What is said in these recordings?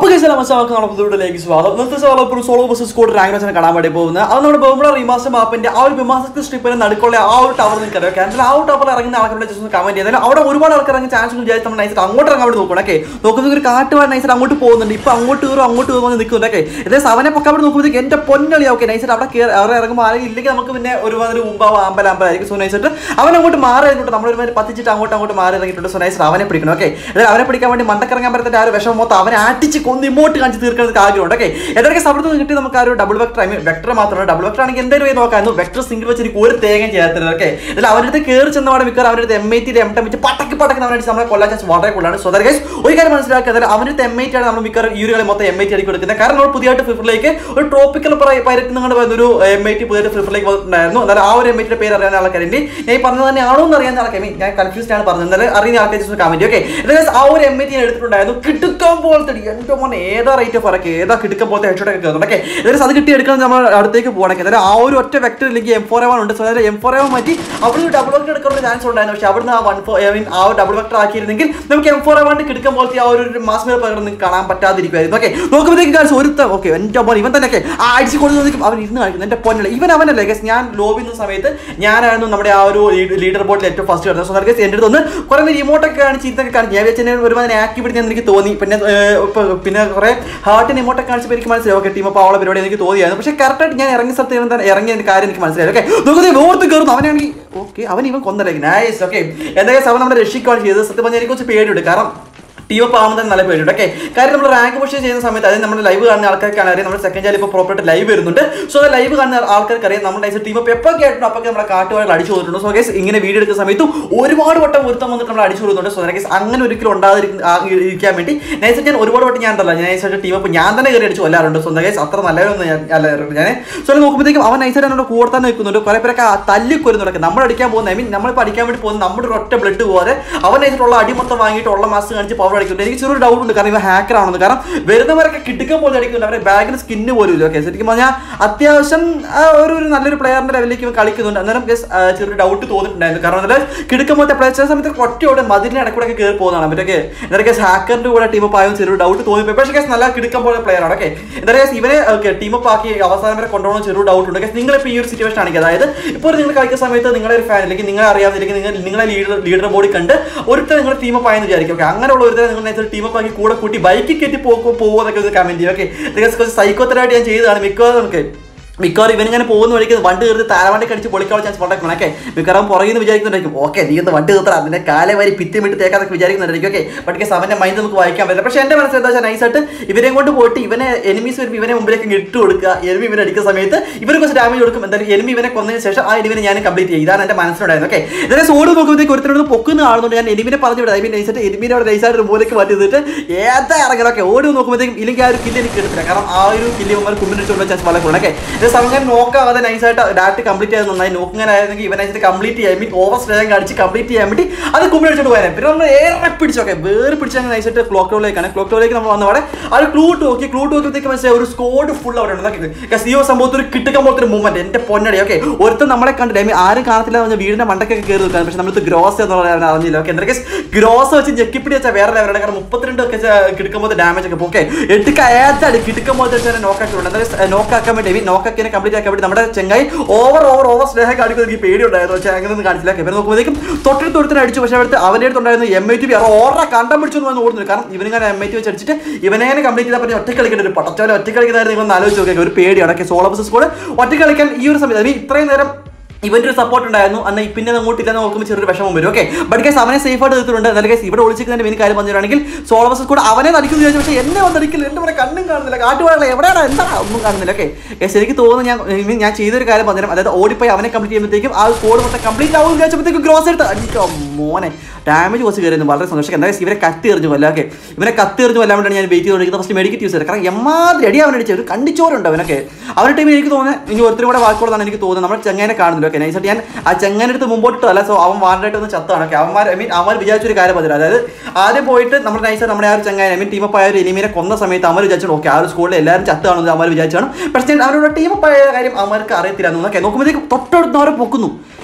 ലേക്ക് സ്വാഗതം ഇന്നത്തെ solo solo ബസ് സ്കോഡ് റാങ്ക് വെച്ചാണ് കാണാൻ വേണ്ടി പോകുന്നത് അത് നമ്മുടെ ബഹുമുള്ള റീമാസ്റ്റർ മാപ്പിന്റെ ആ ഒരു വിമാസത്തെ സ്ട്രിപ്പിന് നടുക്കുള്ള ആ ഒരു ടവർ നിങ്ങൾക്ക് അറിയാം കാരണം ആ ഒരു ടവറിൽ ഇറങ്ങുന്ന ആൾക്കാരുടെ ജസ്റ്റ് ഒന്ന് കമന്റ് ചെയ്താൽ അവിടെ ഒരുപാട് ആൾക്കാർ ഇറങ്ങി ചാൻസ് വിചാരിച്ച് നമ്മൾ നൈസായിട്ട് അങ്ങോട്ട് ഇറങ്ങാൻ വേണ്ടി നോക്കണം ഓക്കെ നോക്കുമ്പോൾ ഒരു കാട്ടുവാൻ നൈസായിട്ട് അങ്ങോട്ട് പോകുന്നുണ്ട് ഇപ്പൊ അങ്ങോട്ട് കയറും അങ്ങോട്ട് കയറും നിൽക്കുന്നുണ്ട് ഓക്കെ ഇതേ അവനെ പൊക്കാൻ വേണ്ടി നോക്കുമ്പോഴത്തേക്ക് എന്റെ പൊന്നളി ഓക്കെ നൈസായിട്ട് അവിടെ കയറി അവിടെ ഇറങ്ങുമ്പോൾ ആരെങ്കിലും ഇല്ലെങ്കിൽ നമുക്ക് പിന്നെ ഒരുമാതിരി ഉമ്പാവ് അമ്പല അമ്പലായിരിക്കും സോ നൈസായിട്ട് അവൻ അങ്ങോട്ട് മാറി ഇറങ്ങിയിട്ട് നമ്മൾ ഒരുമാതിരി പത്തിച്ചിട്ട് അങ്ങോട്ട് അങ്ങോട്ട് മാറി ഇറങ്ങിയിട്ടുണ്ട് സോ നൈസായിട്ട് അവനെ പിടിക്കണം ഓക്കെ അതായത് അവനെ പിടിക്കാൻ വേണ്ടി മണ്ടക്കിറങ്ങാൻ പറ്റത്തില്ല ആ ഒരു വിഷമം മൊത്തം അവനെ ആട്ടിച്ച് കൊന്ന് ഇമോട്ട് കാണിച്ച് തീർക്കുന്നത് ആഗ്രഹമുണ്ട് ഓക്കെ ഏതൊക്കെ സബർത്ത് നിന്ന് കിട്ടി നമുക്ക് ആ ഒരു double vector I mean vector മാത്രമല്ല ഡബിൾ വെക്ടർ ആണെങ്കിൽ എന്തായാലും പോയി നോക്കായിരുന്നു വെക്ടർ സിംഗിൾ വെച്ച് എനിക്ക് ഒരു തേങ്ങ ചെയ്യാത്തത് ഓക്കെ ഇതിൽ അവരുടെ അടുത്ത് കയറി ചെന്നപാടെ മിക്കവാറും അവരുടെ അടുത്ത് എം ഐ ടി എം ടെം വെച്ച് പട്ടക്ക് പട്ടക്ക് അവനെ നമ്മളെ കൊല്ലാൻ ചാൻസ് വളരെ കൂടുതലാണ് സോ ഗൈസ് ഒരു കാര്യം മനസ്സിലാക്കുക അതായത് അവരുടെ എം ഐ ടി ആണ് നമ്മൾ മിക്കവാറും ഈ ഒരു കളി മൊത്തം എം ഐ ടി ആയിരിക്കും എടുക്കുന്നത് കാരണം നമ്മൾ പുതിയതായിട്ട് ഫ്രിഫറിലേക്ക് ഒരു ട്രോപ്പിക്കൽ പൈരറ്റ് നിങ്ങളുടെ വരുന്ന ഒരു എം ഐ ടി പുതിയതായിട്ട് ഫ്രിഫറിലേക്ക് വന്നിട്ടുണ്ടായിരുന്നു എന്നാലും ആ ഒരു എം ഐ ടിയുടെ പേര് അറിയാൻ ആൾക്കാരുണ്ട് ഞാൻ ഈ പറഞ്ഞത് തന്നെ ആണോ എന്ന് അറിയാൻ ആൾക്കാർ ഞാൻ കൺഫ്യൂസ്ഡ് ആണ് പറഞ്ഞത് എന്നാലും അറിയുന്ന ആൾക്കാർ ജസ്റ്റ് കമന്റ് ഓക്കെ ആ ഒരു എം ഐ ടി എടുത്തിട്ടുണ്ടായിരുന്നു കിട്ടുക്കാൻ പോലത്തെ എന്റെ മോനെ ഏതാ റേറ്റ് ഓഫ് ഇറക്കി ഏതാ കിട്ടുക്കാൻ പോലത്തെ ഹെഡ്ഷോട്ട് ഒക്കെ കയറുന്നുണ്ട് ഓക്കെ ഏതായാലും അത് കിട്ടി എടുക്കാൻ നമ്മൾ അടുത്തേക്ക് പോകണമെങ്കിൽ അതായത് ആ ഒരു ഒറ്റ വെക്ടർ ഇല്ലെങ്കിൽ എം ഫോർ എവൺ ഉണ്ട് സോ അതായത് എം ഫോർ എവൺ മാറ്റി അവിടെ ഡബിൾ വെക്ടർ എടുക്കാനുള്ള ചാൻസ് ഉണ്ടായിരുന്നു പക്ഷെ അവിടുന്ന് ആ വൺ ഫോർ ഐ മീൻ ആ ഒരു ഡബിൾ വെക്ടർ ആക്കിയിരുന്നെങ്കിൽ നമുക്ക് എം ഫോർ എവൺ കിടക്കാൻ പോലത്തെ ആ ഒരു മാസ് മേൽ പകരം നിങ്ങൾക്ക് കാണാൻ പറ്റാതിരിക്കുമായിരുന്നു ഓക്കെ നോക്കുമ്പോഴത്തേക്ക് കാണിച്ചു ഒരുത്ത ഓക്കെ എൻ്റെ മോൻ ഇവൻ തന്നെ ഒക്കെ ആ അടിച്ച് കൊണ്ട് നോക്കും അവൻ ഇരുന്ന് കാണിക്കുന്നു എൻ്റെ പൊന്നല്ല ഇവൻ അവനല്ലേ ഗസ് ഞാൻ ലോബി നിന്ന സമയത്ത് ഞാനായിരുന്നു നമ്മുടെ ആ ഒരു ലീഡർ ബോർഡിൽ ഏറ്റവും ഫസ്റ്റ് കിടന്നത് സോ ഗസ് എൻ്റെ അടുത്ത് ഒന്ന് കുറേ റിമോട്ടൊക്കെ കാണിച്ച് ഇതൊക്കെ കാണിച്ചു ഞാൻ വെച്ചാൽ ഒരുമാതിരി ആക്ടിവിറ്റി ഞാൻ എനിക്ക് തോന്നി പിന്നെ ഏർ, ഇപ്പൊ പിന്നെ കുറേ ഹാർട്ടിന് ഇമോട്ടൊക്കെ കാണിച്ചപ്പോൾ എനിക്ക് മനസ്സിലായി ഓക്കെ ടീം അപ്പോൾ അവളെ പരിപാടി എനിക്ക് തോന്നിയായിരുന്നു പക്ഷേ കറക്റ്റായിട്ട് ഞാൻ ഇറങ്ങിയ സ്ഥലത്ത് ഇരുന്ന് തന്നെ ഇറങ്ങിയ ഒരു കാര്യം എനിക്ക് മനസ്സിലായി ഓക്കെ നോക്കുന്നത് ഓർത്ത് കയറുന്നു അവനാണെങ്കിൽ ഓക്കെ അവൻ ഇവൻ കൊന്നല്ലേ നൈസ് ഓക്കെ എന്തായാലും അവൻ നമ്മുടെ രക്ഷിക്കുകയാണ് ചെയ്തത് സത്യം പറഞ്ഞാൽ എനിക്ക് കുറച്ച് പേടിയുണ്ട് കാരണം ടീം അപ്പ് ആവുമ്പോൾ തന്നെ നല്ല പേടിയുണ്ട് ഓക്കെ കാര്യം നമ്മൾ റാങ്ക് പുഷ് ചെയ്യുന്ന സമയത്ത് അതായത് നമ്മുടെ ലൈവ് കാണുന്ന ആൾക്കാർക്കാണ് അറിയാം നമ്മുടെ സെക്കൻഡ് ചാനൽ ഇപ്പോൾ പ്രോപ്പറായിട്ട് ലൈവ് വരുന്നുണ്ട് സോ അത് ലൈവ് കാണുന്ന ആൾക്കാർക്ക് അറിയാം നമ്മുടെ ടീം അപ്പ് എപ്പോൾ കേട്ടോ അപ്പോൾ നമ്മുടെ കാട്ടുവാഴ അടിച്ചു കൊടുത്തിട്ടുണ്ട് സോ ഗൈസ് ഇങ്ങനെ വീഡിയോ എടുക്കുന്ന സമയത്തും ഒരുപാട് വട്ടം ഒരുത്തം വന്നിട്ട് നമ്മൾ അടിച്ചു കൊടുക്കുന്നുണ്ട് സോ ഗൈസ് അങ്ങനെ ഒരിക്കലും ഉണ്ടാതിരിക്കുന്ന ആ, ഇരിക്കാൻ വേണ്ടി നൈസായിട്ട് ഞാൻ ഒരുപാട് വട്ടം ഞാൻ ഉണ്ടല്ലോ ഞാൻ നൈസായിട്ട് ടീം അപ്പ് ഞാൻ തന്നെ കയറി അടിച്ചു കൊല്ലാറുണ്ട് സോ ഗൈസ് അത്ര നല്ലവരൊന്നും ഞാൻ അല്ലാറുണ്ട് ഞാൻ സോ അത് നോക്കുമ്പോഴത്തേക്കും അവൻ നൈസായിട്ട് എന്നോട് കൂടെ തന്നെ നിൽക്കുന്നുണ്ട് കുറേ പേരൊക്കെ ആ തല്ലി കൊരുന്നുണ്ട് നമ്മൾ അടിക്കാൻ പോകുന്ന ഐ മീൻ നമ്മളിപ്പോൾ അടിക്കാൻ വേണ്ടി പോകുന്ന നമ്മുടെ ഒരു ഒറ്റ ബ്ലഡ് പോകാതെ അവൻ നൈസായിട്ടുള്ള അടി മൊത്തം വാങ്ങിയിട്ട് ഉള്ള മാസ് കാണിച്ച് പവർ അടിക്കുന്നുണ്ട് എനിക്ക് ചെറിയൊരു ഡൗട്ട് ഉണ്ട് കാരണം ഇവ ഹാക്കർ ആണെന്ന് കാരണം വരുന്നവരൊക്കെ കിട്ടുക്കാൻ പോലെ അടിക്കുന്നുണ്ട് അവരുടെ ബാഗിന് സ്കിന്ന് പോലും ഇല്ല ഓക്കെ ശരിക്കും പറഞ്ഞാൽ അത്യാവശ്യം ആ, ഒരു ഒരു നല്ലൊരു പ്ലെയറിന്റെ ലെവലിലേക്ക് ഇവൻ കളിക്കുന്നുണ്ട് അന്നേരം ഗസ് ചെറിയൊരു ഡൗട്ട് തോന്നിയിട്ടുണ്ടായിരുന്നു കാരണം അതിൽ കിടക്കാൻ പോലത്തെ പ്ലേസ് ചില സമയത്ത് ഒറ്റയോടെ മതിലിന്റെ ഇടക്കൂടെ ഒക്കെ കയറി പോകുന്നതാണ് മറ്റൊക്കെ എന്താ കേസ് ഹാക്കറിന്റെ കൂടെ ടീം അപ്പ് ആയതും ചെറിയൊരു ഡൗട്ട് തോന്നി പക്ഷേ കേസ് നല്ല കിടക്കാൻ പോലെ പ്ലെയർ ആണ് ഓക്കെ എന്താ കേസ് ഇവനെ ടീം അപ്പ് ആക്കി അവസാനം വരെ കൊണ്ടുപോകണം ചെറിയൊരു ഡൗട്ട് ഉണ്ട് കേസ് നിങ്ങൾ ഇപ്പോൾ ഈ ഒരു സിറ്റുവേഷൻ ആണെങ്കിൽ അതായത് ഇപ്പോൾ നിങ്ങൾ കളിക്കുന്ന സമയത്ത് നിങ്ങളുടെ ഒരു ഫാൻ അല്ലെങ്കിൽ നിങ്ങളെ അറിയാവുന്നില്ലെങ്കിൽ നിങ്ങൾ നിങ്ങളെ ലീഡർ ലീഡർ ബോഡി കണ്ട് ഒരുത്തർ നിങ്ങൾ ടീം അപ്പ് ആയെന്ന് വിചാരിക്കും ഓക്കെ അങ്ങനെയുള്ള ഒരുത്തരെ നിങ്ങൾ ടീം അപ്പ് ആക്കി കൂടെ കൂട്ടി ബൈക്കിൽ കയറ്റി പോകുമ്പോൾ പോകുമെന്നൊക്കെ ഒന്ന് കമന്റ് ചെയ്യും ഓക്കെ കുറച്ച് സൈക്കോത്തരായിട്ട് ഞാൻ ചെയ്തതാണ് മിക്കവാറും നമുക്ക് മിക്കവാറും ഇവനിങ്ങനെ പോകുന്ന വഴിക്ക് വണ്ടി കയറി താരവണ്ടി കടിച്ച് പൊളിക്കാനുള്ള ചാൻസ് വളരെ ഓക്കെ മിക്കവാറും പുറകിൽ നിന്ന് വിചാരിക്കുന്നുണ്ടായിരിക്കും ഓക്കെ നീ ഒന്ന് വണ്ടി നിർത്തണം അതിന്റെ കാലെ വരി ഭിത്തി വിട്ട് തേക്കാന്നൊക്കെ വിചാരിക്കുന്നുണ്ടായിരിക്കും ഓക്കെ ബട്ട് കേസ് അവന്റെ മൈൻഡ് നമുക്ക് വായിക്കാൻ പറ്റില്ല പക്ഷേ എന്റെ മനസ്സിൽ എന്താ വെച്ചാൽ നൈസായിട്ട് ഇവരെ കൊണ്ട് പോയിട്ട് ഇവനെ എനിമീസ് വരുമ്പോൾ ഇവനെ മുമ്പിലേക്ക് ഇങ്ങ് ഇട്ട് കൊടുക്കുക എനിമി ഇവനെ അടിക്കുന്ന സമയത്ത് ഇവർ കുറച്ച് ഡാമേജ് കൊടുക്കും എന്തായാലും എനിമി ഇവനെ കൊന്നതിന് ശേഷം ആ എനിമിനെ ഞാൻ കംപ്ലീറ്റ് ചെയ്യും ഇതാണ് എന്റെ മനസ്സിലുണ്ടായിരുന്നു ഓക്കെ ഇതിനെ സോഡ് നോക്കുമ്പോഴത്തേക്ക് ഒരുത്തരോട് പൊക്കുന്ന കാണുന്നുണ്ട് ഞാൻ എനിമിനെ പറഞ്ഞു വിടാം ഐ മീൻ നൈസായിട്ട് എനിമിനെ അവിടെ നൈസായിട്ട് ഒരു മൂലയ്ക്ക് മാറ്റി നിന്നിട്ട് ഏതാ ഇറങ്ങണം ഓക്കെ ഓടി നോക്കുമ്പോഴത്തേക്കും ഇല്ലെങ്കിൽ ആ ഒരു കില്ല് എനിക്ക് എടുത്തില്ല കാരണം ആ ഒരു കില്ല് ഇവന്മാർ കുമ്പിനിച്ചുള്ള ചാൻസ് വളരെ കൂടുതൽ ഓക്കെ ഇത് സമയം നോക്കാതെ നൈസായിട്ട് ഡാറ്റ് കംപ്ലീറ്റ് ചെയ്ത് നന്നായി നോക്കുന്നതായിരുന്നെങ്കിൽ ഇവൻ നൈസായിട്ട് കംപ്ലീറ്റ് ചെയ്യാൻ മീൻ ഓവർ സ്റ്റേജ് കാണിച്ച് കംപ്ലീറ്റ് ചെയ്യാൻ വേണ്ടി അത് കുമ്പിടിച്ചിട്ട് പോയാൽ പിന്നെ നമ്മൾ ഏറെ പിടിച്ചോക്കെ വേറെ പിടിച്ചാൽ നൈസായിട്ട് ക്ലോക്ക് ടോളിലേക്കാണ് ക്ലോക്ക് ടോളിലേക്ക് നമ്മൾ വന്നവിടെ ആ ഒരു ക്ലൂ നോക്കി ക്ലൂ നോക്കിയത്തേക്ക് മനസ്സിലായി ഒരു സ്കോഡ് ഫുൾ അവിടെ ഉണ്ട് കാരണം ഈ ഒരു സംഭവത്തിൽ ഒരു കിട്ടുക്കാൻ പോലത്തെ ഒരു മൂവ്മെന്റ് എന്റെ പൊന്നടി ഓക്കെ ഒരുത്തൻ നമ്മളെ കണ്ടില്ല I mean, ആരും കാണത്തില്ല എന്ന് പറഞ്ഞാൽ വീടിന്റെ മണ്ടക്കൊക്കെ കയറി നിൽക്കാൻ പക്ഷെ നമ്മൾ ഗ്രോസ് എന്ന് പറയാൻ അറിഞ്ഞില്ല ഓക്കെ എന്തൊക്കെ ഗ്രോസ് വെച്ച് ഞെക്കിപ്പിടി വെച്ചാൽ വേറെ ലെവലാണ് കാരണം മുപ്പത്തിരണ്ട് ഒക്കെ കിടക്കുമ്പോൾ ഡാമേജ് ഒക്കെ ഓക്കെ എടുക്ക ഏതാടി കിടക്കുമ്പോൾ വെച്ചാൽ നോക്കാക്കിയിട്ടുണ്ട് എന്തായാലും നോക്കാക്കാൻ വേണ്ടി നോക്കാക്കിനെ കംപ്ലീറ്റ് ആക്കാൻ വേണ്ടി നമ്മുടെ ചെങ്ങായി ഓവർ ഓവർ ഓവർ സ്നേഹം കാണിക്കുന്നത് എനിക്ക് പേടിയുണ്ടായിരുന്നു പക്ഷേ അങ്ങനെ ഒന്നും കാണിച്ചില്ല ഇവരെ നോക്കുമ്പോഴേക്കും തൊട്ടടുത്ത് ഒരുത്തിന് അടിച്ചു പക്ഷേ അവിടുത്തെ അവൻ്റെ അടുത്തുണ്ടായിരുന്നു എം ഐ ടി ബി ഓറ കണ്ടം പിടിച്ചു എന്ന് പറഞ്ഞ് ഓടുന്നു കാരണം ഇവനിങ്ങനെ എം ഐ ടി വെച്ച് അടിച്ചിട്ട് ഇവനെ കംപ്ലീറ്റ് ചെയ്താൽ പറഞ്ഞ് ഒറ്റ കളിക്കേണ്ട ഒരു പട്ടച്ചോല ഒറ്റ കളിക്കുന്നതായിരുന്നു നിങ്ങൾ ഒന്ന് ആലോചിച്ച് നോക്കിയാൽ ഒരു പേടിയാണ് ഒക്കെ സോളോ ബസ് സ്കൂൾ ഒറ്റ കളിക്കാൻ ഈ ഒരു സമയത്ത് I mean, ഇത്രയും നേരം ഇവന്റെ ഒരു സപ്പോർട്ട് ഉണ്ടായിരുന്നു അന്ന് പിന്നെ അങ്ങോട്ട് ഇല്ലെന്ന് നോക്കുമ്പോൾ ചെറിയൊരു വിഷമം വരും ഓക്കെ ബട്ട് കേസ് അവനെ സേഫ് ആയിട്ട് എടുത്തിട്ടുണ്ട് എന്നാലും കേസ് ഇവിടെ ഒളിച്ചിരിക്കുന്നതിന്റെ മെയിൻ കാര്യം പറഞ്ഞിട്ടുണ്ടെങ്കിൽ സോളോ ബസ് കൂടെ അവനെ നടിക്കുന്നു വിചാരിച്ചു പക്ഷേ എന്നെ വന്നടിക്കില്ല എന്റെ ഇവിടെ കണ്ണും കാണുന്നില്ല കാട്ടുവാഴ എവിടെയാണ് എന്താ ഒന്നും കാണുന്നില്ല ഓക്കെ കേസ് എനിക്ക് തോന്നുന്നു ഞാൻ I mean, ഞാൻ ചെയ്തൊരു കാര്യം പറഞ്ഞു അതായത് ഓടിപ്പോയി അവനെ കംപ്ലീറ്റ് ചെയ്യുമ്പോഴത്തേക്കും ആ കോഡ് മൊത്തം കംപ്ലീറ്റ് ആവും വിചാരിച്ചപ്പോഴത്തേക്കും ഗ്രോസ് എടുത്ത് അടിക്കോ മോനെ ഡാമേജ് കുറച്ച് കയറിയിരുന്നു വളരെ സന്തോഷം എന്താ ഇവരെ കത്തി എറിഞ്ഞു കൊല്ല ഓക്കെ ഇവനെ കത്തി എറിഞ്ഞു കൊല്ലാൻ വേണ്ടിയാണ് ഞാൻ വെയിറ്റ് ചെയ്തുകൊണ്ടിരിക്കുന്നത് ഫസ്റ്റ് മെഡിക്കറ്റ് യൂസ് ചെയ്തത് കാരണം എമ്മാതിരി അടി അവൻ അടിച്ചത് ഒരു കണ്ടിച്ചോറുണ്ട് അവനൊക്കെ അവരുടെ ടീമിൽ എനിക്ക് തോന്നുന്നത് ഇനി ഒരുത്തരും കൂടെ വാക്കുള്ളതാണ് എനിക്ക് തോന്നുന്നത് നമ്മൾ ചെങ്ങനെ കാണുന്നില്ല ഓക്കെ നൈസായിട്ട് ഞാൻ ആ ചെങ്ങനെ എടുത്ത് മുമ്പോട്ട് അല്ല സോ അവൻ വാണ്ടായിട്ട് ഒന്ന് ചത്താണ് ഓക്കെ അവന്മാർ ഐ മീൻ അവന്മാർ വിചാരിച്ചൊരു കാര്യം പറഞ്ഞില്ല അതായത് ആദ്യം പോയിട്ട് നമ്മൾ നൈസായിട്ട് നമ്മുടെ ആ ഒരു ചെങ്ങാൻ ഐ മീൻ ടീം അപ്പ് ആയ ഒരു എനിമീനെ കൊന്ന സമയത്ത് അവർ വിചാരിച്ചു ഓക്കെ ആ ഒരു സ്കൂളിൽ എല്ലാവരും ചത്താണെന്ന് അവർ വിചാരിച്ചാണ് പക്ഷേ അവരുടെ ടീം അപ്പ് ആയ കാര്യം അവർക്ക് അറിയത്തില്ല എന്ന് ഓക്കെ നോക്കുമ്പോഴത്തേക്ക് തൊട്ടടുത്ത് അവരെ പൊക്കുന്നു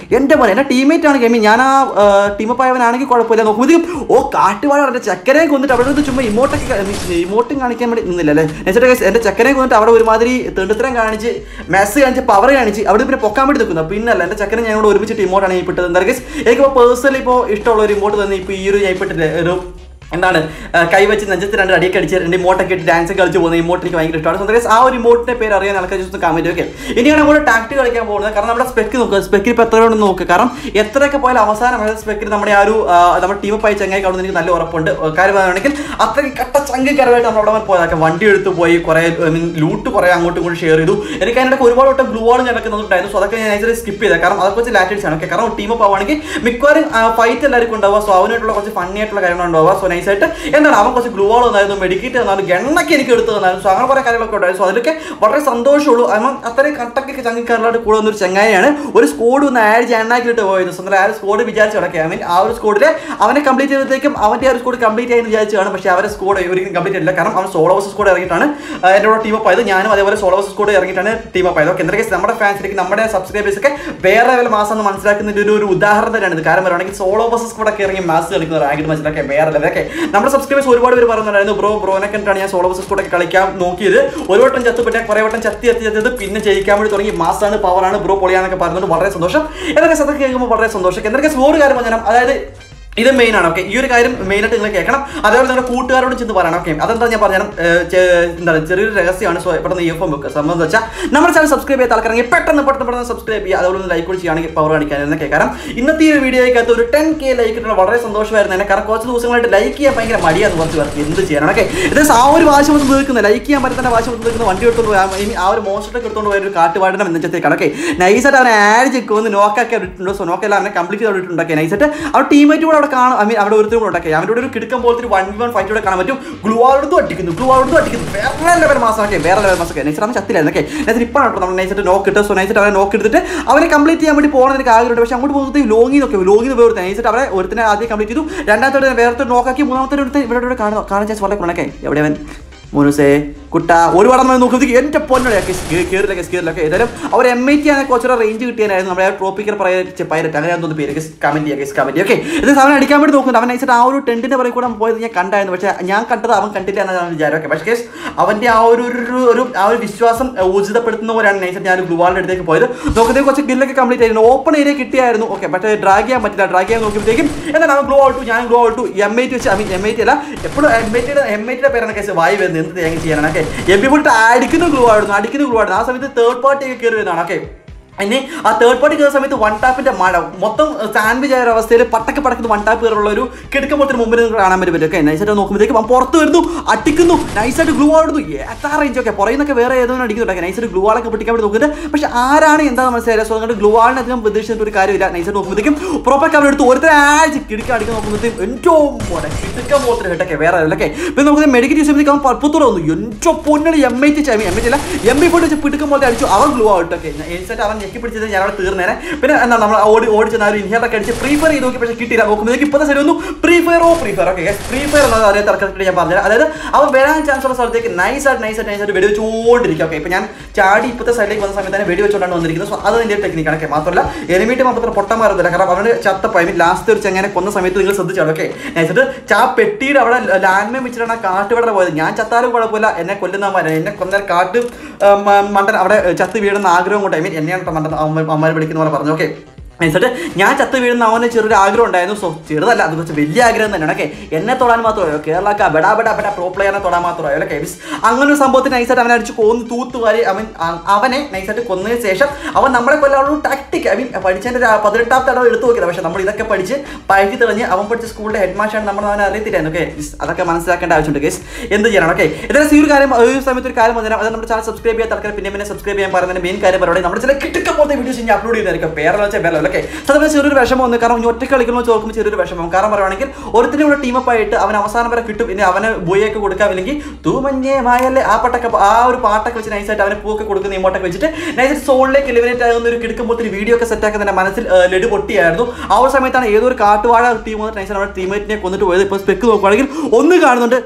എൻ്റെ പോലെ എൻ്റെ ടീമേറ്റ് ആണ് ഗെയിമിങ് ഞാൻ ആ ടീമപ്പ് ആയവനാണെങ്കിൽ കുഴപ്പമില്ല നോക്കുമ്പോഴത്തേക്കും ഓ കാട്ടുവാഴ എൻ്റെ ചക്കരെ കൊന്നിട്ട് അവിടെ നിന്ന് ചുമ്മാ ഇമോട്ടൊക്കെ ഇമോട്ടും കാണിക്കാൻ വേണ്ടി നിന്നില്ല അല്ലേ എന്നുവെച്ചിട്ട് എൻ്റെ ചക്കരെ കൊന്നിട്ട് അവിടെ ഒരുമാതിരി തെണ്ടുത്തരം കാണിച്ച് മെസ്സ് കാണിച്ച് പവർ കാണിച്ച് അവിടെ പിന്നെ പൊക്കാൻ വേണ്ടി നിൽക്കുന്നു പിന്നല്ല എൻ്റെ ചക്കനെ ഞാൻ കൂടെ ഒരുമിച്ചിട്ട് ഇമോട്ടാണ് ഈ പെട്ടത് എന്താ പറയുക എനിക്കിപ്പോൾ പേഴ്സണലി ഇപ്പോൾ ഇഷ്ടമുള്ള ഒരു ഇമോട്ട് തന്നെ ഇപ്പോൾ ഈ ഒരു ഞാൻ പെട്ടിട്ട് ഒരു എന്താണ് ആ, കൈവച്ച് നെഞ്ചത്ത് രണ്ട് അടിയൊക്കെ അടിച്ച് രണ്ട് ഇമോട്ടൊക്കെ ഇട്ട് ഡാൻസ് കളിച്ച് പോകുന്ന ഇമോട്ട് എനിക്ക് ഭയങ്കര ഇഷ്ടമാണ് സ്വന്തം ആ ഒരു ഇമോട്ടിന്റെ പേര് അറിയാൻ ആൾക്കാർ ജസ്റ്റ് കമന്റ് ഓക്കെ ഇനിയാണ് നമ്മൾ ടാക്ട് കളിക്കാൻ പോകുന്നത് കാരണം നമ്മുടെ സ്പെക്ക് നോക്കുക സ്പെക്കിൽ ഇപ്പോൾ എത്ര ഉണ്ടെന്ന് നോക്കുക കാരണം എത്രയൊക്കെ പോയാലും അവസാനം സ്പെക്കിൽ നമ്മുടെ ആ ഒരു ആ, നമ്മുടെ ടീം പൈ ചങ്ങായി കാണുന്ന എനിക്ക് നല്ല ഉറപ്പുണ്ട് കാര്യം പറയുകയാണെങ്കിൽ അത്രയ്ക്ക് കട്ട ചങ്കി കരവായിട്ട് നമ്മൾ അവിടെ പോയതൊക്കെ വണ്ടി എടുത്ത് പോയി കുറേ മീൻ ലൂട്ട് കുറേ അങ്ങോട്ടും ഇങ്ങോട്ടും ഷെയർ ചെയ്തു എനിക്ക് അതിനിടയ്ക്ക് ഒരുപാട് വട്ടം ഗ്ലൂ വാൾ നടക്കുന്നുണ്ടായിരുന്നു സോ അതൊക്കെ ഞാൻ ആക്ച്വലി സ്കിപ്പ് ചെയ്തത് കാരണം അതൊക്കെ വെച്ച് ലാറ്റേഴ്സ് ആണ് ഓക്കെ കാരണം ടീം പോവുകയാണെങ്കിൽ മിക്കവാറും ഫൈറ്റ് എല്ലാവർക്കും ഉണ്ടാവുക സോ അവനായിട്ടുള്ള കുറച്ച് ഫണ്ണി ആയിട്ടുള്ള കാര്യങ്ങൾ ഉണ്ടാവുക സോ നൈസായിട്ട് എന്താണ് അവൻ കുറച്ച് ഗ്ലൂ വാൾ തന്നായിരുന്നു മെഡിക്കേറ്റ് തന്നാലും ഗണ്ണൊക്കെ എനിക്ക് എടുത്ത് തന്നായിരുന്നു സോ അങ്ങനെ കുറേ കാര്യങ്ങളൊക്കെ ഉണ്ടായിരുന്നു സോ അതിലൊക്കെ വളരെ സന്തോഷമുള്ളൂ അവൻ അത്രയും കട്ടൊക്കെ ചങ്ങിക്കാരനായിട്ട് കൂടെ വന്നൊരു ചങ്ങായിയാണ് ഒരു സ്കോഡ് ഒന്ന് ആഡ് ചെയ്യാനാക്കിയിട്ട് പോയത് സ്വന്തം ആ ഒരു സ്കോഡ് വിചാരിച്ച് കിടക്കുക ഐ മീൻ ആ ഒരു സ്കോഡിൽ അവനെ കംപ്ലീറ്റ് ചെയ്തപ്പോഴത്തേക്കും അവൻ്റെ ആ ഒരു സ്കോഡ് കംപ്ലീറ്റ് ആയെന്ന് വിചാരിച്ചാണ് പക്ഷേ അവരെ സ്കോഡ് ഒരിക്കലും കംപ്ലീറ്റ് ചെയ്തില്ല കാരണം അവൻ സോളോ വേഴ്സസ് സ്കോഡ് ഇറങ്ങിയിട്ടാണ് ആ, എൻ്റെ കൂടെ ടീം അപ്പ് ആയത് ഞാനും അതേപോലെ സോളോ വേഴ്സസ് സ്കോഡ് ഇറങ്ങിയിട്ടാണ് ടീം അപ്പ് ആയത് ഓക്കെ എന്തൊക്കെ നമ്മുടെ ഫാൻസിലേക്ക് നമ്മുടെ സബ്സ്ക്രൈബേഴ്സ് ഒക്കെ വേറെ ലെവൽ മാസം എന്ന് മനസ്സിലാക്കുന്നതിന്റെ ഒരു ഒരു ഉദാഹരണം തന്നെയാണ് ഇത് കാരണം പറയുകയാണെങ്കിൽ സോളോ വേഴ്സസ് സ്കോഡ് ഒക്കെ ഇറങ്ങി മാസ് കളിക്കുന്ന റാങ്കഡ് മാച്ചിലൊക്കെ വേറെ ലെവൽ ഒക്കെ നമ്മുടെ സബ്സ്ക്രൈബേഴ്സ് ഒരുപാട് പേര് പറയുന്നുണ്ടായിരുന്നു ബ്രോ ബ്രോനെ കണ്ടിട്ടാണ് ഞാൻ സോളോ വേഴ്സസ് സ്കോഡ് ഒക്കെ കളിക്കാൻ നോക്കിയത് ഒരു വട്ടം ചത്തു പിന്നെ കുറേ വട്ടം ചത്തി ചത്തി ചത്തത് പിന്നെ ജയിക്കാൻ വേണ്ടി തുടങ്ങി മാസാണ് പവറാണ് ബ്രോ പൊളിയാന്നൊക്കെ പറഞ്ഞുകൊണ്ട് വളരെ സന്തോഷം എന്നൊക്കെ അതൊക്കെ കേൾക്കുമ്പോൾ വളരെ സന്തോഷം എന്തൊക്കെ ഒരു കാര്യം പറഞ്ഞാൽ അതായത് ഇത് മെയിൻ ആണ് ഓക്കെ ഈ ഒരു കാര്യം മെയിൻ ആയിട്ട് നിങ്ങൾ കേൾക്കണം അതേപോലെ നിങ്ങളുടെ കൂട്ടുകാരോട് ചെന്ന് പറയണം ഓക്കെ അതെന്താ ഞാൻ പറഞ്ഞു എന്താണ് ചെറിയൊരു രഹസ്യമാണ് സോ പെട്ടെന്ന് ഇയർ ഫോൺ വെക്കുക സംബന്ധം വെച്ചാൽ നമ്മുടെ ചാനൽ സബ്സ്ക്രൈബ് ചെയ്ത ആൾക്കാരെങ്കിൽ പെട്ടെന്ന് പെട്ടെന്ന് പെട്ടെന്ന് സബ്സ്ക്രൈബ് ചെയ്യുക അതുപോലെ ഒന്ന് ലൈക്ക് കൂടി ചെയ്യുകയാണെങ്കിൽ പവർ കാണിക്കാൻ എന്നൊക്കെ കാരണം ഇന്നത്തെ ഈ ഒരു വീഡിയോയ്ക്കകത്ത് ഒരു ടെൻ കെ ലൈക്ക് കിട്ടുന്ന വളരെ സന്തോഷമായിരുന്നു എന്നെ കാരണം കുറച്ച് ദിവസങ്ങളായിട്ട് ലൈക്ക് ചെയ്യാൻ ഭയങ്കര മടിയാണ് കുറച്ച് പേർക്ക് എന്ത് ചെയ്യാനാണ് ഓക്കെ ഇത് ആ ഒരു വാശി വന്ന് നിൽക്കുന്നത് ലൈക്ക് ചെയ്യാൻ പറ്റുന്ന വാശി വന്ന് നിൽക്കുന്ന വണ്ടി എടുത്തോണ്ട് പോയാൽ ഇനി ആ ഒരു മോശത്തൊക്കെ എടുത്തോണ്ട് പോയ ഒരു കാട്ടുപാടനം എന്നത്തേക്കാണ് ഓക്കെ നൈസായിട്ട് അവനെ ആഡ് ചെക്കുമെന്ന് നോക്കാക്കി ഇട്ടിട്ടുണ്ട് സോ നോക്കെല്ലാം അവനെ കംപ്ലീറ്റ് ചെയ്ത് ഇട്ടിട്ടുണ്ടാക്കി നൈസായിട്ട് അവർ ടീമേറ്റ് കൂടെ അവിടെ കാണും ഐ മീൻ അവിടെ ഒരുത്തരും കൂടെ ഉണ്ടാക്കി അവൻ്റെ കൂടെ ഒരു കിടക്കം പോലത്തെ ഒരു വൺ വൺ ഫൈറ്റ് കൂടെ കാണാൻ പറ്റും ഗ്ലൂ ആളെടുത്തും അടിക്കുന്നു ഗ്ലൂ ആളെടുത്തും അടിക്കുന്നു വേറെ ലെവൽ മാസം ഓക്കെ വേറെ ലെവൽ മാസം നൈസായിട്ട് അവൻ ചത്തില്ലായിരുന്നു ഓക്കെ നൈസായിട്ട് ഇപ്പം കേട്ടോ നമ്മൾ നൈസായിട്ട് നോക്ക് ഇട്ട് സോ നൈസായിട്ട് അവനെ നോക്ക് എടുത്തിട്ട് അവനെ കംപ്ലീറ്റ് ചെയ്യാൻ വേണ്ടി പോകണം എനിക്ക് ആഗ്രഹമുണ്ട് പക്ഷേ അങ്ങോട്ട് പോകുന്നത് ലോങ്ങി നോക്കി ലോങ്ങി വേറെ നൈസായിട്ട് അവരെ ഒരുത്തിനെ ആദ്യം കംപ്ലീറ്റ് ചെയ്തു രണ്ടാമത്തെ വേറെ നോക്കാക്കി മൂന്നാമത്തെ ഒരുത്തൻ ഇവിടെ ഇവിടെ കാണുന്നു കാണാൻ ചാൻസ് വളരെ കുറണക്കെ എവിടെ അവൻ മോനുസേ കുട്ട ഒരുപാട് നമ്മൾ നോക്കുന്നത് എൻ്റെ പൊന്നോടെ കയറില്ല കയറിലൊക്കെ ഏതായാലും അവർ എം ഐ ടി ആണ് കുറച്ചുകൂടെ റേഞ്ച് കിട്ടിയായിരുന്നു നമ്മുടെ ട്രോപ്പിക്കൽ പൈരറ്റ് പൈരറ്റ് അങ്ങനെ തോന്നുന്നു പേര് കമന്റ് ചെയ്യുക കമന്റ് ഓക്കെ ഇത് അവൻ അടിക്കാൻ വേണ്ടി നോക്കുന്നുണ്ട് അവൻ നയിച്ചിട്ട് ആ ഒരു ടെന്റിന്റെ പുറകെ കൂടെ പോയത് ഞാൻ കണ്ടായിരുന്നു പക്ഷേ ഞാൻ കണ്ടത് അവൻ കണ്ടില്ല എന്നാണ് വിചാരം ഓക്കെ പക്ഷേ കേസ് അവന്റെ ആ ഒരു ഒരു- ഒരു ആ ഒരു വിശ്വാസം ഊർജിതപ്പെടുത്തുന്ന പോലെയാണ് നൈസർ ഞാൻ ഗ്ലുവാളിന്റെ അടുത്തേക്ക് പോയത് നോക്കുന്നത് കുറച്ച് ഗില്ലൊക്കെ കംപ്ലീറ്റ് ആയിരുന്നു ഓപ്പൺ ഏരിയ കിട്ടിയായിരുന്നു ഓക്കെ പക്ഷേ ഡ്രാഗ് ചെയ്യാൻ പറ്റില്ല ഡ്രാഗ് ചെയ്യാൻ നോക്കിയപ്പോഴത്തേക്കും എന്നാൽ അവൻ ഗ്ലോ ഔട്ടു ഞാൻ glow out M I T വെച്ച് I mean M I T അല്ല എപ്പോഴും എം ഐ ടിയുടെ എം ഐ ടിയുടെ പേരാണ് കേസ് വായി വരുന്നത് എന്ത് തേങ്ങ ചെയ്യാനാണ് ഓക്കെ എം പി പോയിട്ട് അടിക്കുന്ന ഗ്ലൂ ആയിരുന്നു അടിക്കുന്ന ഗ്ലൂ ആയിരുന്നു ആ സമയത്ത് തേർഡ് പാർട്ടി ഒക്കെ കയറി വരുന്നതാണ് ഓക്കെ ഇനി ആ തേർഡ് പാർട്ടി കയറുന്ന സമയത്ത് വൺ ടാപ്പിന്റെ മഴ മൊത്തം സാൻഡ്വിച്ച് ആയ ഒരു അവസ്ഥയിൽ പട്ടക്ക് പടക്കുന്ന വൺ ടാപ്പ് കയറുള്ള ഒരു കിടക്കുമ്പോഴത്തിന് മുമ്പിൽ നിങ്ങൾക്ക് കാണാൻ പറ്റും ഓക്കെ നൈസായിട്ട് നോക്കുമ്പോഴത്തേക്കും അവൻ പുറത്ത് വരുന്നു അടിക്കുന്നു നൈസായിട്ട് ഗ്ലൂ ആടുന്നു എത്ര റേഞ്ച് ഒക്കെ പുറയുന്നൊക്കെ വേറെ ഏതോ അടിക്കുന്നുണ്ടാക്കി നൈസായിട്ട് ഗ്ലൂ ആളൊക്കെ പൊട്ടിക്കാൻ വേണ്ടി നോക്കുന്നത് പക്ഷെ ആരാണ് എന്താണെന്ന് മനസ്സിലായില്ല സോ അതുകൊണ്ട് ഗ്ലൂ ആളിനെ അധികം പ്രതീക്ഷിച്ചിട്ട് ഒരു കാര്യമില്ല നൈസായിട്ട് നോക്കുമ്പോഴത്തേക്കും പ്രോപ്പർ കവർ എടുത്ത് ഒരുത്തരം ആഴ്ച കിടക്കാൻ അടിക്കാൻ നോക്കുമ്പോഴത്തേക്കും എൻറ്റോ മോനെ കിടക്കാൻ പോലത്തെ ഹെട്ടൊക്കെ വേറെ അല്ലൊക്കെ പിന്നെ നമുക്ക് മെഡിക്കൽ യൂസ് ചെയ്യുമ്പോഴത്തേക്കും അവൻ പൽപ്പത്തോടെ വന്നു എൻറ്റോ പൊന്നണി M I T M I T അല്ല എം ഐ ഫോട്ട് വെച്ച് പിടുക്കം പോലത്തെ അടിച്ചു അവൻ ഗ്ലൂ ആയിട്ടൊക്കെ നൈസായിട്ട് അവൻ ഞെക്കി പിടിച്ചത് ഞാൻ അവിടെ തീർന്നേനെ പിന്നെ എന്താ നമ്മൾ ഓടി ഓടിച്ചെന്ന ആ ഒരു ഇൻഹേലൊക്കെ അടിച്ച് ഫ്രീ ഫയർ ചെയ്ത് നോക്കി പക്ഷേ കിട്ടിയില്ല നോക്കുമ്പോഴേക്ക് ഇപ്പോഴത്തെ സൈഡ് വന്നു ഫ്രീ ഫയർ ഓ free fire okay free fire എന്നത് അതേ തർക്കത്തിൽ ഞാൻ പറഞ്ഞത് അതായത് അവൻ വരാൻ ചാൻസ് ഉള്ള സ്ഥലത്തേക്ക് നൈസ് ആയിട്ട് നൈസ് ആയിട്ട് നൈസ് ആയിട്ട് വെടി വെച്ചുകൊണ്ടിരിക്കും ഓക്കെ ഇപ്പൊ ഞാൻ ചാടി ഇപ്പോഴത്തെ സൈഡിലേക്ക് വന്ന സമയത്ത് തന്നെ വെടി വെച്ചുകൊണ്ടാണ് വന്നിരിക്കുന്നത് സോ അത് എൻ്റെ ടെക്നിക്കാണ് ഓക്കെ മാത്രമല്ല എനിമീറ്റ് മാത്രം പൊട്ടമാറുന്നില്ല കാരണം അവന് ചത്തപ്പ ഐ മീൻ ലാസ്റ്റ് ഒരു ചെങ്ങനെ കൊന്ന സമയത്ത് നിങ്ങൾ ശ്രദ്ധിച്ചാണ് ഓക്കെ നൈസായിട്ട് ചാ പെട്ടിയുടെ അവിടെ ലാൻഡ് മൈൻ വെച്ചിട്ടാണ് ആ കാട്ടുവട പോയത് ഞാൻ ചത്താലും കുഴപ്പമില്ല എന്നെ കൊല്ലുന്നവന്മാരെ എന്നെ കൊന്നാൽ കാട്ട് ആ, മ- മണ്ടൻ അവിടെ ചത്ത് വീഴുന്ന ആഗ്രഹം കൊണ്ട് ഐ മീൻ എന്നെയാണ് കേട്ടോ മണ്ടൻ അമ്മമാർ വിളിക്കുന്ന പോലെ പറഞ്ഞു ഓക്കെ എന്നിട്ട് ഞാൻ ചത്ത് വീഴുന്ന അവന് ചെറിയൊരു ആഗ്രഹം ഉണ്ടായിരുന്നു സോ ചെറുതല്ല അത് കുറച്ച് വലിയ ആഗ്രഹം തന്നെയാണ് ഓക്കെ എന്നെ തൊടാൻ മാത്രമോ കേരളക്ക ബെടാ ബെടാ ബെടാ പ്രോ പ്ലെയറിനെ തൊടാൻ മാത്രമോ ഓക്കെ മീൻസ് അങ്ങനെ ഒരു സംഭവത്തിന് നൈസായിട്ട് അവനെ അടിച്ച് കൊന്ന് തൂത്തുവാരി അവൻ അ- അവനെ നൈസായിട്ട് കൊന്നതിന് ശേഷം അവൻ നമ്മളെ കൊല്ലാനുള്ള ടാക്ടിക് ഐ മീൻ പഠിച്ചതിൻ്റെ ഒരു പതിനെട്ടാമത്തെ അടവ് എടുത്തു നോക്കിയത് പക്ഷേ നമ്മൾ ഇതൊക്കെ പഠിച്ച് പഴകി തെളിഞ്ഞ് അവൻ പഠിച്ച സ്കൂളിലെ ഹെഡ് മാഷാണ് നമ്മൾ അവനെ അറിയത്തില്ലായിരുന്നു ഓക്കെ അതൊക്കെ മനസ്സിലാക്കേണ്ട ആവശ്യമുണ്ട് കേസ് എന്ത് ചെയ്യണം ഓക്കെ എന്തായാലും ഈ ഒരു കാര്യം ഈ സമയത്ത് ഒരു കാര്യം പറഞ്ഞാൽ അത് നമ്മുടെ ചാനൽ സബ്സ്ക്രൈബ് ചെയ്യാത്ത ആൾക്കാർ പിന്നെ പിന്നെ സബ്സ്ക്രൈബ് ചെയ്യാൻ പറയുന്നതിന് മെയിൻ കാര്യം പറയുന്നത് നമ്മുടെ ചില കിട്ടുക്ക പോലത്തെ വീഡിയോസ് ഞാൻ അപ്ലോഡ് ചെയ്യുന്നതായിരിക്കും വേറെ വെച്ചാൽ വേറെ ഓക്കെ അതുപോലെ ചെറിയൊരു വിഷമം വന്നു കാരണം ഇനി ഒറ്റ കളിക്കുമ്പോൾ ചോർക്കുമ്പോൾ ചെറിയൊരു വിഷമം കാരണം പറയുവാണെങ്കിൽ ഒരുത്തിനും കൂടെ ടീമപ്പ് ആയിട്ട് അവൻ അവസാനം വരെ കിട്ടും ഇനി അവന് ബോയൊക്കെ കൊടുക്കാം അല്ലെങ്കിൽ തൂമഞ്ഞേ മായല്ലേ ആ പട്ടൊക്കെ ആ ഒരു പാട്ടൊക്കെ വെച്ച് നൈസായിട്ട് അവന് പൂക്കെ കൊടുക്കുന്ന ഇമോട്ടൊക്കെ വെച്ചിട്ട് നൈസായിട്ട് സോളിലേക്ക് എലിമിനേറ്റ് ആകുന്ന ഒരു കിടക്കുമ്പോൾ വീഡിയോ ഒക്കെ സെറ്റ് ആക്കുന്ന മനസ്സിൽ ആ, ലഡു പൊട്ടിയായിരുന്നു ആ ഒരു സമയത്താണ് ഏതൊരു കാട്ടുവാഴ ടീം വന്നിട്ട് നൈസായിട്ട് നമ്മുടെ ടീമേറ്റിനെ കൊന്നിട്ട് പോയത് ഇപ്പോൾ സ്പെക്ക് നോക്കുവാണെങ്കിൽ ഒന്ന് കാണുന്നുണ്ട്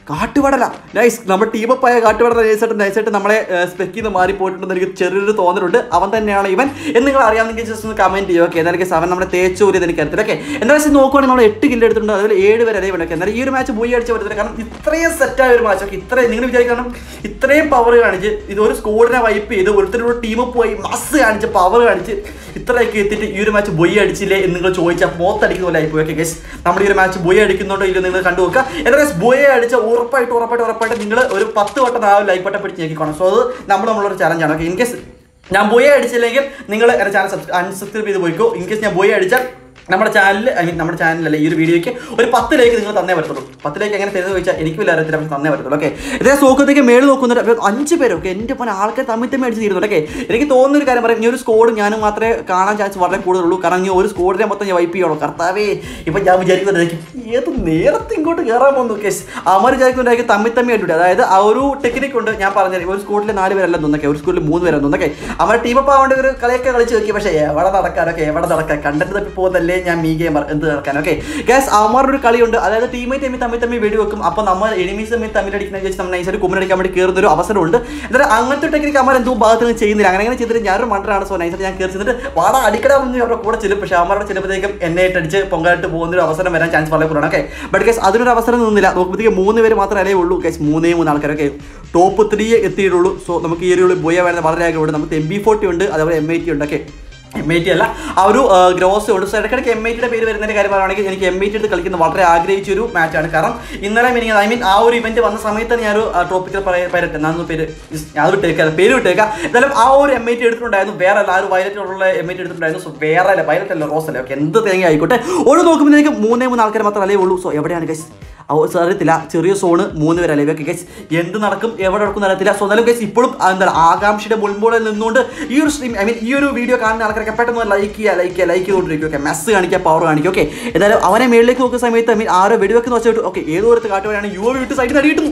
കാട്ടുപടല നൈസ് നമ്മുടെ ടീമപ്പായ കാട്ടുപടല നൈസായിട്ട് നൈസായിട്ട് നമ്മളെ സ്പെക്കിൽ നിന്ന് മാറി പോയിട്ടുണ്ടെന്ന് എനിക്ക് ചെറിയൊരു തോന്നലുണ്ട് അവൻ തന്നെയാണ് ഇവൻ എന്ന് നിങ്ങൾ അറിയാമെങ്കിൽ ജസ്റ്റ് ഒന്ന് കമന്റ് ചെയ്യുക ഓക്കെ എന്നാലും അവൻ നമ്മുടെ തേച്ചൂരിയത് എനിക്ക് അറിയത്തില്ല ഓക്കെ എന്താ വെച്ചാൽ നോക്കുവാണെങ്കിൽ നമ്മൾ എട്ട് കില്ല് എടുത്തിട്ടുണ്ട് അതുപോലെ ഏഴ് വരെ അതേ വേണം എന്നാലും ഈ ഒരു മാച്ച് ബോയി അടിച്ച് പറ്റത്തില്ല കാരണം ഇത്രയും സെറ്റായ ഒരു മാച്ച് ഓക്കെ ഇത്രയും നിങ്ങൾ വിചാരിക്കണം ഇത്രയും പവർ കാണിച്ച് ഇത് ഒരു സ്കോഡിനെ വൈപ്പ് ചെയ്ത് ഒരുത്തരുടെ ടീം പോയി മസ് കാണിച്ച് പവർ കാണിച്ച് ഇത്രയൊക്കെ എത്തിയിട്ട് ഈ ഒരു മാച്ച് ബൊയ് അടിച്ചില്ലേ എന്ന് നിങ്ങൾ ചോദിച്ചാൽ മോത്തടിക്കുന്ന പോലെ ആയിപ്പോയി ഓക്കെ ഗസ് നമ്മൾ ഈ ഒരു മാച്ച് ബൊയ് അടിക്കുന്നുണ്ടോ ഇല്ലയോ നിങ്ങൾ കണ്ടു നോക്കുക എന്താ ഗസ് ബൊയ് അടിച്ച ഉറപ്പായിട്ട് ഉറപ്പായിട്ട് ഉറപ്പായിട്ട് നിങ്ങൾ ഒരു പത്ത് വട്ടം ആ ലൈക്ക് ബട്ടൺ പിടിച്ച് ഞെക്കിക്കോണം സോ അത് നമ്മൾ നമ്മളൊരു ചലഞ്ചാണ് ഓക്കെ ഇൻ കേസ് ഞാൻ ബൊയ് അടിച്ചില്ലെങ്കിൽ നിങ്ങൾ എൻ്റെ ചാനൽ അൺസബ്സ്ക്രൈബ് ചെയ്ത് പോയിക്കോ ഇൻ കേസ് ഞാൻ ബൊയ് അടിച്ചാൽ നമ്മുടെ ചാനലിൽ ഐ മീൻ നമ്മുടെ ചാനലല്ല ഈ ഒരു വീഡിയോയ്ക്ക് ഒരു പത്ത് ലേക്ക് നിങ്ങൾ തന്നേ പറ്റത്തുള്ളൂ പത്ത് ലേക്ക് എങ്ങനെ തരുന്നത് ചോദിച്ചാൽ എനിക്ക് വലിയ അറിയത്തില്ല പക്ഷേ തന്നേ പറ്റത്തുള്ളൂ ഓക്കെ ഇതേ സോക്കത്തേക്ക് മേളിൽ നോക്കുന്നുണ്ട് അപ്പോൾ അഞ്ച് പേര് ഓക്കെ എൻ്റെ പോലെ ആൾക്കാർ തമ്മിൽ തമ്മിൽ അടിച്ച് തീരുന്നുണ്ട് ഓക്കെ എനിക്ക് തോന്നുന്ന ഒരു കാര്യം പറയാം ഈ ഒരു സ്കോഡ് ഞാനും മാത്രമേ കാണാൻ ചാൻസ് വളരെ കൂടുതലുള്ളൂ കാരണം ഈ ഒരു സ്കോഡിനെ മൊത്തം ഞാൻ വൈപ്പ് ചെയ്യണോ കർത്താവേ ഇപ്പം ഞാൻ വിചാരിക്കുന്നുണ്ടായിരിക്കും ഏത് നേരത്തെ ഇങ്ങോട്ട് കയറാൻ പോകുന്നു കേസ് അമർ വിചാരിക്കുന്നുണ്ടായിരിക്കും തമ്മിൽ തമ്മിൽ അടിപൊളി അതായത് ആ ഒരു ടെക്നിക്ക് ഉണ്ട് ഞാൻ പറഞ്ഞത് ഒരു സ്കോഡിൽ നാല് പേരല്ല തോന്നൊക്കെ ഒരു സ്കൂളിൽ മൂന്ന് പേരല്ല തോന്നൊക്കെ അവർ ടീം അപ്പ് ആവേണ്ട ഒരു കളിയൊക്കെ കളിച്ച് നോക്കി പക്ഷേ എവിടെ നടക്കാനൊക്കെ എവിടെ നടക്കാൻ കണ്ടന്റ് തപ്പി പോകുന്നല്ലേ ഞാൻ മീ ഗെയിം എന്ത് നടക്കാൻ ഓക്കെ ഗ്യാസ് അവന്മാരുടെ ഒരു കളിയുണ്ട് അതായത് ടീമേറ്റ് തമ്മിൽ തമ്മിൽ തമ്മിൽ വെടി വെക്കും അപ്പോൾ നമ്മൾ എനിമീസ് തമ്മിൽ തമ്മിൽ അടിക്കുന്ന വെച്ച് നമ്മൾ നൈസായിട്ട് കുമ്മനടിക്കാൻ വേണ്ടി കയറുന്ന ഒരു അവസരമുണ്ട് എന്നിട്ട് അങ്ങനത്തെ ടെക്നിക്ക് അമ്മ എന്തോ ഭാഗത്ത് ചെയ്യുന്നില്ല അങ്ങനെ അങ്ങനെ ചെയ്തിട്ട് ഞാനൊരു മണ്ടറാണ് സോ നൈസായിട്ട് ഞാൻ കയറി ചെന്നിട്ട് വാട അടിക്കടാമെന്ന് അവരുടെ കൂടെ ചെല്ലും പക്ഷേ അവന്മാരുടെ ചെല്ലുമ്പോഴത്തേക്കും എന്നെ ഇട്ടടിച്ച് പൊങ്കാലിട്ട് പോകുന്ന ഒരു അവസരം വരാൻ ചാൻസ് വളരെ കൂടുതലാണ് ഓക്കെ ബട്ട് കേസ് അതിനൊരു അവസരം നിന്നില്ല നോക്കുമ്പോഴത്തേക്ക് മൂന്ന് പേര് മാത്രമേ ഉള്ളൂ കേസ് മൂന്നേ മൂന്ന് ആൾക്കാരൊക്കെ ടോപ്പ് ത്രീ എത്തിയിട്ടുള്ളൂ സോ നമുക്ക് ഈ ഒരു ബോയ വരുന്ന വളരെ ആഗ്രഹമുണ്ട് നമുക്ക് എം ബി ഫോർട്ടി ഉണ്ട് അതേപോലെ എം എയ്റ്റി ഉണ്ട് ഓക്കെ എം ഐ ടി അല്ല ആ ഒരു ഗ്രോസ് ഉണ്ട് സോ ഇടയ്ക്കിടയ്ക്ക് എം ഐ ടിയുടെ പേര് വരുന്നതിന്റെ കാര്യം പറയുകയാണെങ്കിൽ എനിക്ക് എം ഐ ടി എടുത്ത് കളിക്കുന്ന വളരെ ആഗ്രഹിച്ച ഒരു മാച്ചാണ് കാരണം ഇന്നലെ മീനിങ് ഐ മീൻ ആ ഒരു ഇവന്റ് വന്ന സമയത്ത് ഞാനൊരു ട്രോപ്പിക്കൽ പൈരറ്റ് എന്നാന്ന് പേര് ഞാൻ വിട്ടേക്കാം പേര് വിട്ടേക്കാം എന്തായാലും ആ ഒരു എം ഐ ടി എടുത്തിട്ടുണ്ടായിരുന്നു വേറെ അല്ല ആ ഒരു വയലറ്റിലുള്ള എം ഐ ടി എടുത്തിട്ടുണ്ടായിരുന്നു സോ വേറെ അല്ല വയലറ്റ് അല്ല റോസ് അല്ല ഓക്കെ എന്ത് തേങ്ങ ആയിക്കോട്ടെ ഒരു നോക്കുമ്പോഴത്തേക്ക് മൂന്നേ മൂന്ന് ആൾക്കാർ മാത്രമല്ലേ ഉള്ളൂ സോ എവിടെയാണ് ഗൈസ് അറിയത്തില്ല ചെറിയ സോണ് മൂന്ന് പേര് അല്ലേ ഇവയൊക്കെ ഗൈസ് എന്ത് നടക്കും എവിടെ നടക്കും അറിയത്തില്ല സോ എന്നാലും ഗൈസ് ഇപ്പോഴും എന്താണ് ആകാംക്ഷയുടെ മുൻപോളിൽ നിന്നുകൊണ്ട് ഈ ഒരു സ്ട്രീം ഐ മീൻ ഈ ഒരു വീഡിയോ കാണുന്ന ആൾക്കാരൊക്കെ പെട്ടെന്ന് ലൈക്ക് ചെയ്യുക ലൈക്ക് ചെയ്യുക ലൈക്ക് ചെയ്തുകൊണ്ടിരിക്കും ഓക്കെ മെസ്സ് കാണിക്കുക പവർ കാണിക്കുക ഓക്കെ എന്തായാലും അവനെ മേളിലേക്ക് നോക്കുന്ന സമയത്ത് ഐ മീൻ ആരോ വെടിവെക്കുന്ന വെച്ചിട്ട് ഓക്കെ ഏതോ ഒരു കാട്ടുവാനാണ് യുവ വീട്ട് സൈഡിൽ നടിയിട്ടു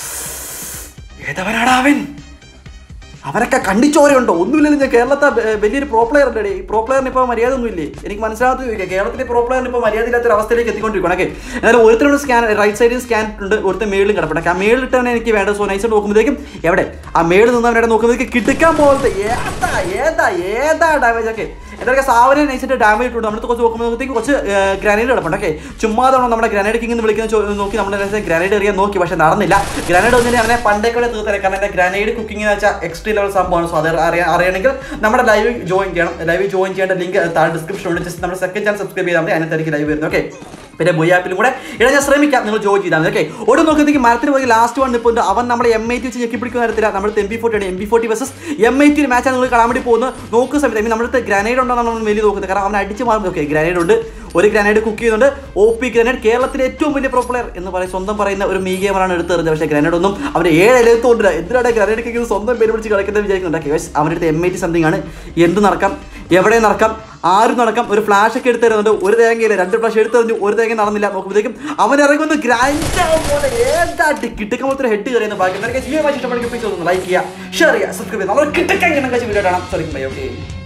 ഏതവനാടാ അവൻ അവരൊക്കെ കണ്ടിച്ചോരയുണ്ടോ ഒന്നുമില്ലെന്ന് ഞാൻ കേരളത്തെ ബ- വലിയൊരു പ്രോ പ്ലെയർ ഉണ്ട് പ്രോ പ്ലെയറിന് ഇപ്പോൾ മര്യാദ ഒന്നുമില്ലേ എനിക്ക് മനസ്സിലാകാത്ത ചോദിക്കുക കേരളത്തിലെ പ്രോ പ്ലെയറിന് ഇപ്പോൾ മര്യാദ ഇല്ലാത്ത ഒരു അവസ്ഥയിലേക്ക് എത്തിക്കൊണ്ടിരിക്കണം ഓക്കെ എന്നാലും ഒരുത്തരോട് സ്കാൻ റൈറ്റ് സൈഡിൽ സ്കാൻ ഉണ്ട് ഒരുത്തർ മേളിലും കിടപ്പട്ടെ ആ മേളിലിട്ടവനെ എനിക്ക് വേണ്ട സോ നൈസ് നോക്കുമ്പോഴേക്കും എവിടെ ആ മേളിൽ നിന്നവനെ നോക്കുമ്പോഴേക്കും കിടക്കാൻ പോലത്തെ ഏതാ ഏതാ ഏതാ ഡാമേജ് ഒക്കെ എന്തൊക്കെ സാവനെ നൈസിട്ട് ഡാമേജ് ഇട്ടുണ്ട് നമ്മുടെ കുറച്ച് നോക്കുമ്പോഴത്തേക്ക് കുറച്ച് ഗ്രനേഡ് കിടപ്പുണ്ട് ഓക്കെ ചുമ്മാതാണോ നമ്മുടെ ഗ്രനേഡ് കിങ് എന്ന് വിളിക്കുന്ന ചോ- നോക്കി നമ്മുടെ ഗ്രനേഡ് എറിയാൻ നോക്കി പക്ഷെ നടന്നില്ല ഗ്രനേഡ് ഒന്നിനെ അവനെ പണ്ടേക്കൂടെ തീർത്തരാം കാരണം എൻ്റെ ഗ്രനേഡ് കുക്കിംഗ് എന്ന് വെച്ചാൽ എക്സ്ട്രീ ലെവൽ സംഭവമാണ് സോ അത് അറിയാൻ അറിയണമെങ്കിൽ നമ്മുടെ ലൈവ് ജോയിൻ ചെയ്യണം ലൈവ് ജോയിൻ ചെയ്യേണ്ട ലിങ്ക് താഴെ ഡിസ്ക്രിപ്ഷൻ ഉണ്ട് ജസ്റ്റ് നമ്മുടെ സെക്കൻഡ് ചാനൽ സബ്സ്ക്രൈബ് ചെയ്താൽ മതി അതിനകത്തായിരിക്കും ലൈവ് വരുന്നത് ഓക്കെ പിന്നെ ബൊയ് ആപ്പിലും കൂടെ ഇടാൻ ഞാൻ ശ്രമിക്കാം നിങ്ങൾ ജോയിൻ ചെയ്താൽ മതി ഓക്കെ ഒരു നോക്കുന്നെങ്കിൽ മരത്തിന് പോയി ലാസ്റ്റ് വൺ ഇപ്പോൾ അവൻ നമ്മളെ എം ഐ ടി വെച്ച് ഞെക്കി പിടിക്കുന്ന തരത്തില്ല നമ്മൾ എം ബി ഫോർട്ടി ആണ് M B forty versus M I T മാച്ചാണ് നിങ്ങൾ കാണാൻ വേണ്ടി പോകുന്നത് നോക്കുന്ന സമയത്ത് I mean, നമ്മുടെ അടുത്ത് ഗ്രാനൈഡ് ഉണ്ടോ നമ്മൾ വലിയ നോക്കുന്നത് കാരണം അവൻ അടിച്ച് മാറും ഓക്കെ ഗ്രാനൈഡ് ഉണ്ട് ഒരു ഗ്രാനൈഡ് കുക്ക് ചെയ്യുന്നുണ്ട് ഒ പി ഗ്രാനൈഡ് കേരളത്തിലെ ഏറ്റവും വലിയ പ്രോ പ്ലെയർ എന്ന് പറയും സ്വന്തം പറയുന്ന ഒരു മീ ഗെയിമറാണ് എടുത്തെറിഞ്ഞത് പക്ഷേ ഗ്രാനൈഡ് ഒന്നും അവർ ഏഴ് എഴുത്തുകൊണ്ട് എന്തിനാണ് ഗ്രാനൈഡ് കിക്കുന്നത് സ്വന്തം പേര് പിടിച്ച് കളിക്കുന്നത് വിചാരിക്കുന്നുണ്ട് കേസ് അവൻ്റെ അടുത്ത് എം ഐ ടി സംതിങ് ആണ് എന്ത് നടക്കാം എവിടെ നടക്കാം ആരും നടക്കാം ഒരു ഫ്ലാഷ് ഒക്കെ എടുത്ത് തരുന്നുണ്ട് ഒരു തേങ്ങയില്ല രണ്ട് ഫ്ലാഷ് എടുത്ത് തരുന്നു ഒരു തേങ്ങ നടന്നില്ല നോക്കുമ്പോഴത്തേക്കും അവൻ ഇറങ്ങുന്ന ഗ്രാൻഡ് പോലെ ഏതാട്ടി കിട്ടുമ്പോൾ ഹെഡ് കയറിയെന്ന് ബാക്കി ഈ മാച്ച് ഇഷ്ടപ്പെടുന്ന ലൈക്ക് ചെയ്യുക ഷെയർ ചെയ്യുക സബ്സ്ക്രൈബ് ചെയ്യുക നമ്മൾ കിട്ടക്കാൻ വീഡിയോ കാണാം സോറി ബൈ ഓക്കെ